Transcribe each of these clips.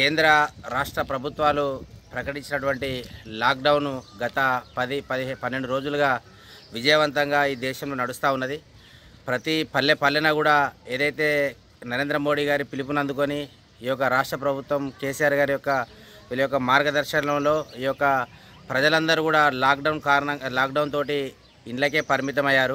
కేంద్ర రాష్ట్ర ప్రభుత్వాలు ప్రకటించినటువంటి లాక్డౌన్ గత పది పదిహే పన్నెండు రోజులుగా విజయవంతంగా ఈ దేశంలో నడుస్తూ ఉన్నది ప్రతి పల్లె పల్లెన కూడా ఏదైతే నరేంద్ర మోడీ గారి పిలుపునందుకొని ఈ యొక్క రాష్ట్ర ప్రభుత్వం కేసీఆర్ గారి యొక్క వీళ్ళ యొక్క మార్గదర్శనంలో ఈ యొక్క ప్రజలందరూ కూడా లాక్డౌన్ కారణం లాక్డౌన్ తోటి ఇండ్లకే పరిమితమయ్యారు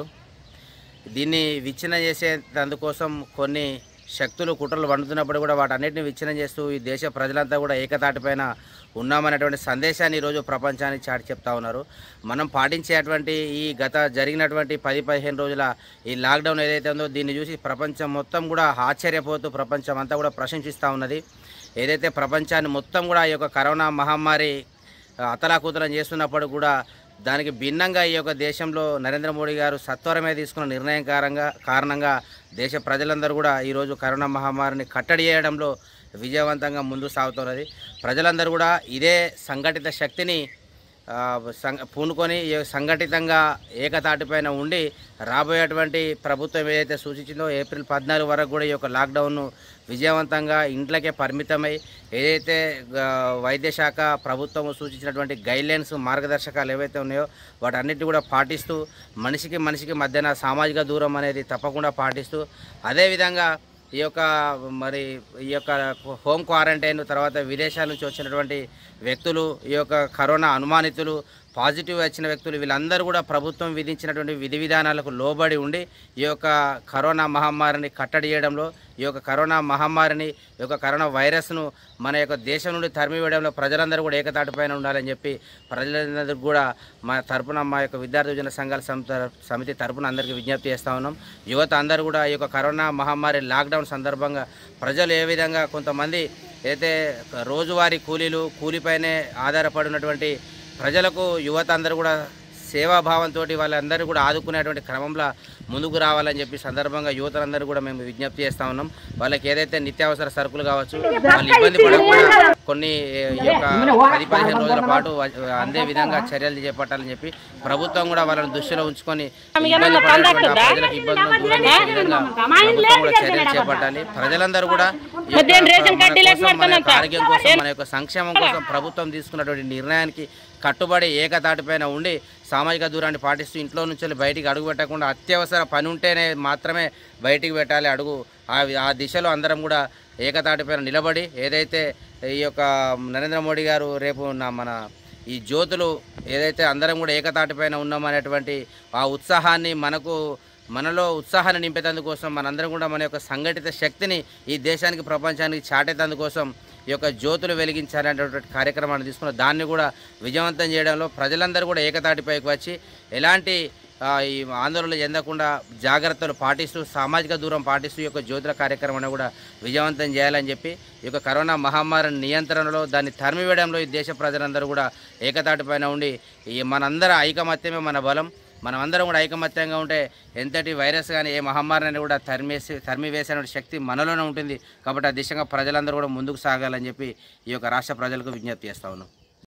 దీన్ని విచ్ఛిన్నం చేసేందుకోసం కొన్ని శక్తులు కుట్రలు వండుతున్నప్పుడు కూడా వాటన్నిటిని విచ్ఛిన్నం చేస్తూ ఈ దేశ ప్రజలంతా కూడా ఏకతాటిపైన ఉన్నామనేటువంటి సందేశాన్ని ఈరోజు ప్రపంచానికి చాటి చెప్తా ఉన్నారు మనం పాటించేటువంటి ఈ గత జరిగినటువంటి పది పదిహేను రోజుల ఈ లాక్డౌన్ ఏదైతే ఉందో దీన్ని చూసి ప్రపంచం మొత్తం కూడా ఆశ్చర్యపోతూ ప్రపంచం అంతా కూడా ప్రశంసిస్తూ ఉన్నది ఏదైతే ప్రపంచాన్ని మొత్తం కూడా ఈ యొక్క కరోనా మహమ్మారి అతలాకుతలం చేస్తున్నప్పుడు కూడా దానికి భిన్నంగా ఈ యొక్క దేశంలో నరేంద్ర మోడీ గారు సత్వరమే తీసుకున్న నిర్ణయం కారణంగా కారణంగా దేశ ప్రజలందరూ కూడా ఈరోజు కరోనా మహమ్మారిని కట్టడి చేయడంలో విజయవంతంగా ముందు సాగుతున్నది ప్రజలందరూ కూడా ఇదే సంఘటిత శక్తిని ఆ, సం- పూనుకొని ఈ సంఘటితంగా ఏకతాటిపైన ఉండి రాబోయేటువంటి ప్రభుత్వం ఏదైతే సూచించిందో ఏప్రిల్ పద్నాలుగు వరకు కూడా ఈ యొక్క లాక్డౌన్ను విజయవంతంగా ఇంట్లోకే పరిమితమై ఏదైతే ఆ, వైద్య శాఖ ప్రభుత్వం సూచించినటువంటి గైడ్లైన్స్ మార్గదర్శకాలు ఏవైతే ఉన్నాయో వాటన్నిటిని కూడా పాటిస్తూ మనిషికి మనిషికి మధ్యన సామాజిక దూరం అనేది తప్పకుండా పాటిస్తూ అదేవిధంగా ఈ యొక్క మరి ఈ యొక్క హోమ్ క్వారంటైన్ తర్వాత విదేశాల నుంచి వచ్చినటువంటి వ్యక్తులు ఈ యొక్క కరోనా అనుమానితులు పాజిటివ్ వచ్చిన వ్యక్తులు వీళ్ళందరూ కూడా ప్రభుత్వం విధించినటువంటి విధి విధానాలకు లోబడి ఉండి ఈ యొక్క కరోనా మహమ్మారిని కట్టడి చేయడంలో ఈ యొక్క కరోనా మహమ్మారిని ఈ యొక్క కరోనా వైరస్ను మన యొక్క దేశం నుండి తరిమివేయడంలో ప్రజలందరూ కూడా ఏకతాటిపైన ఉండాలని చెప్పి ప్రజలందరికీ కూడా మా తరపున మా యొక్క విద్యార్థి విభజన సంఘాల సమితి- సమితి తరపున అందరికీ విజ్ఞప్తి చేస్తా ఉన్నాం యువత అందరూ కూడా ఈ యొక్క కరోనా మహమ్మారి లాక్డౌన్ సందర్భంగా ప్రజలు ఏ విధంగా కొంతమంది అయితే రోజువారీ కూలీలు కూలిపైనే ఆధారపడి ఉన్నటువంటి ప్రజలకు యువత అందరూ కూడా సేవాభావంతో వాళ్ళందరూ కూడా ఆదుకునేటువంటి క్రమంలో ముందుకు రావాలని చెప్పి సందర్భంగా యువతలందరూ కూడా మేము విజ్ఞప్తి చేస్తా ఉన్నాం వాళ్ళకి ఏదైతే నిత్యావసర సరుకులు కావచ్చు వాళ్ళు ఇబ్బంది పడకుండా కొన్ని ఈ యొక్క పది పదిహేను రోజుల పాటు అందే విధంగా చర్యలు చేపట్టాలని చెప్పి ప్రభుత్వం కూడా వాళ్ళని దృష్టిలో ఉంచుకొని ఇబ్బంది పడేటువంటి ఆ ప్రజలకు ఇబ్బందులు దూరం చేసే విధంగా ప్రభుత్వం కూడా చర్యలు చేపట్టాలి ప్రజలందరూ కూడా ఈ యొక్క మన కోసం, మన యొక్క ఆరోగ్యం కోసం మన యొక్క సంక్షేమం కోసం ప్రభుత్వం తీసుకున్నటువంటి నిర్ణయానికి కట్టుబడి ఏకతాటిపైన ఉండి సామాజిక దూరాన్ని పాటిస్తూ ఇంట్లో నుంచి వెళ్ళి బయటికి అడుగు పెట్టకుండా అత్యవసర పని ఉంటేనే మాత్రమే బయటికి పెట్టాలి అడుగు ఆ ఆ దిశలో అందరం కూడా ఏకతాటిపైన నిలబడి ఏదైతే ఈ యొక్క నరేంద్ర మోడీ గారు రేపు నా మన ఈ జ్యోతులు ఏదైతే అందరం కూడా ఏకతాటిపైన ఉన్నామనేటువంటి ఆ ఉత్సాహాన్ని మనకు మనలో ఉత్సాహాన్ని నింపేందుకోసం మనందరం కూడా మన యొక్క సంఘటిత శక్తిని ఈ దేశానికి ప్రపంచానికి చాటేందుకోసం ఈ యొక్క జ్యోతులు వెలిగించాలనేటువంటి కార్యక్రమాన్ని తీసుకున్న దాన్ని కూడా విజయవంతం చేయడంలో ప్రజలందరూ కూడా ఏకతాటిపైకి వచ్చి ఎలాంటి ఆ, ఈ ఆందోళనలు చెందకుండా జాగ్రత్తలు పాటిస్తూ సామాజిక దూరం పాటిస్తూ ఈ యొక్క జ్యోతుల కార్యక్రమాన్ని కూడా విజయవంతం చేయాలని చెప్పి ఈ యొక్క కరోనా మహమ్మారి నియంత్రణలో దాన్ని తరిమివేయడంలో ఈ దేశ ప్రజలందరూ కూడా ఏకతాటిపైన ఉండి ఈ మనందరి ఐకమత్యమే మన బలం మనమందరం కూడా ఐకమత్యంగా ఉంటే ఎంతటి వైరస్ కానీ ఏ మహమ్మారిని కూడా తరిమేసి తరిమివేసే శక్తి మనలోనే ఉంటుంది కాబట్టి ఆ దిశగా ప్రజలందరూ కూడా ముందుకు సాగాలని చెప్పి ఈ యొక్క రాష్ట్ర ప్రజలకు విజ్ఞప్తి చేస్తా ఉన్నాం